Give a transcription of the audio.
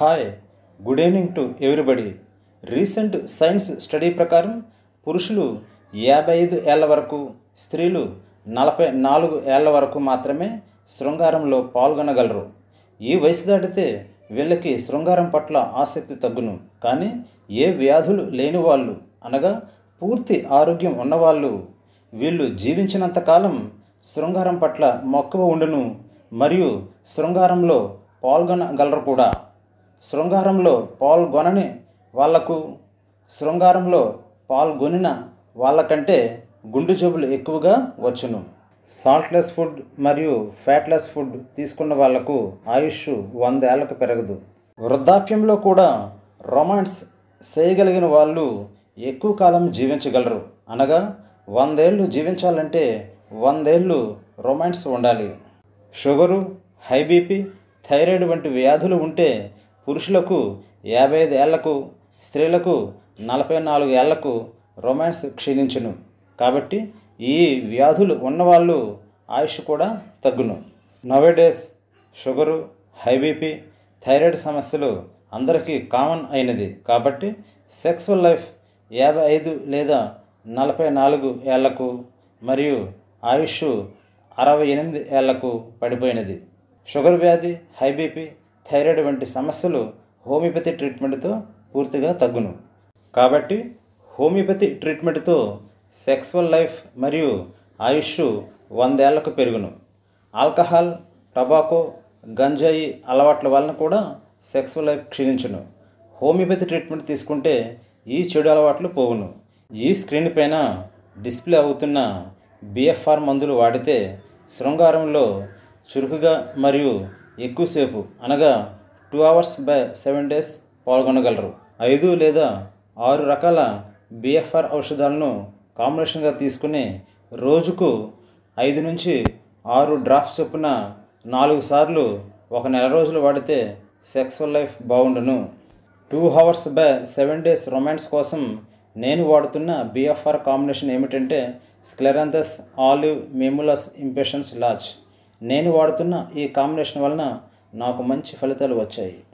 hi good evening to everybody recent science study ప్రకారం పురుషులు యాభై ఐదు ఏళ్ల వరకు స్త్రీలు నలభై నాలుగు ఏళ్ల వరకు మాత్రమే శృంగారంలో పాల్గొనగలరు ఈ వయసు దాటితే వీళ్ళకి శృంగారం పట్ల ఆసక్తి తగ్గును కానీ ఏ వ్యాధులు లేని వాళ్ళు అనగా పూర్తి ఆరోగ్యం ఉన్నవాళ్ళు వీళ్ళు జీవించినంతకాలం శృంగారం పట్ల మక్కువ ఉండును మరియు శృంగారంలో పాల్గొనగలరు కూడా శృంగారంలో పాల్గొనని వాళ్లకు శృంగారంలో పాల్గొనిన వాళ్ళకంటే గుండు జబ్బులు ఎక్కువగా వచ్చును సాల్ట్లెస్ ఫుడ్ మరియు ఫ్యాట్లెస్ ఫుడ్ తీసుకున్న వాళ్లకు ఆయుష్ వంద ఏళ్లకు పెరగదు వృద్ధాప్యంలో కూడా రొమాన్స్ చేయగలిగిన వాళ్ళు ఎక్కువ కాలం జీవించగలరు అనగా వందేళ్ళు జీవించాలంటే వందేళ్ళు రొమాన్స్ ఉండాలి షుగరు హై బీపీ థైరాయిడ్ వంటి వ్యాధులు ఉంటే పురుషులకు యాభై ఐదు ఏళ్లకు స్త్రీలకు నలభై నాలుగు ఏళ్లకు రొమాన్స్ క్షీణించును కాబట్టి ఈ వ్యాధులు ఉన్నవాళ్ళు ఆయుష్ కూడా తగ్గును nowadays sugar high BP thyroid సమస్యలు అందరికీ కామన్ అయినది కాబట్టి సెక్సువల్ లైఫ్ యాభై ఐదు లేదా నలభై నాలుగు ఏళ్లకు మరియు ఆయుష్ అరవై ఎనిమిది ఏళ్లకు పడిపోయినది షుగర్ వ్యాధి హై బీపీ థైరాయిడ్ వంటి సమస్యలు హోమియోపతి ట్రీట్మెంట్తో పూర్తిగా తగ్గును కాబట్టి హోమియోపతి ట్రీట్మెంట్తో సెక్సువల్ లైఫ్ మరియు ఆయుష్ వందేళ్లకు పెరుగును ఆల్కహాల్ టబాకో గంజాయి అలవాట్ల వలన కూడా సెక్సువల్ లైఫ్ క్షీణించును హోమియోపతి ట్రీట్మెంట్ తీసుకుంటే ఈ చెడు అలవాట్లు పోవును ఈ స్క్రీన్ పైన డిస్ప్లే అవుతున్న బిఎఫ్ఆర్ మందులు వాడితే శృంగారంలో చురుకుగా మరియు ఎక్కువసేపు అనగా two hours by seven days పాల్గొనగలరు ఐదు లేదా ఆరు రకాల బిఎఫ్ఆర్ ఔషధాలను కాంబినేషన్గా తీసుకుని రోజుకు ఐదు నుంచి ఆరు డ్రాప్స్ చొప్పున నాలుగు సార్లు ఒక నెల రోజులు వాడితే సెక్సువల్ లైఫ్ బాగుండును two hours by seven days romance కోసం నేను వాడుతున్న బిఎఫ్ఆర్ కాంబినేషన్ ఏమిటంటే స్క్లెరాంథస్ ఆలివ్ మెములస్ ఇంపెషన్స్ లాచ్ నేను వాడుతున్న ఈ కాంబినేషన్ వలన నాకు మంచి ఫలితాలు వచ్చాయి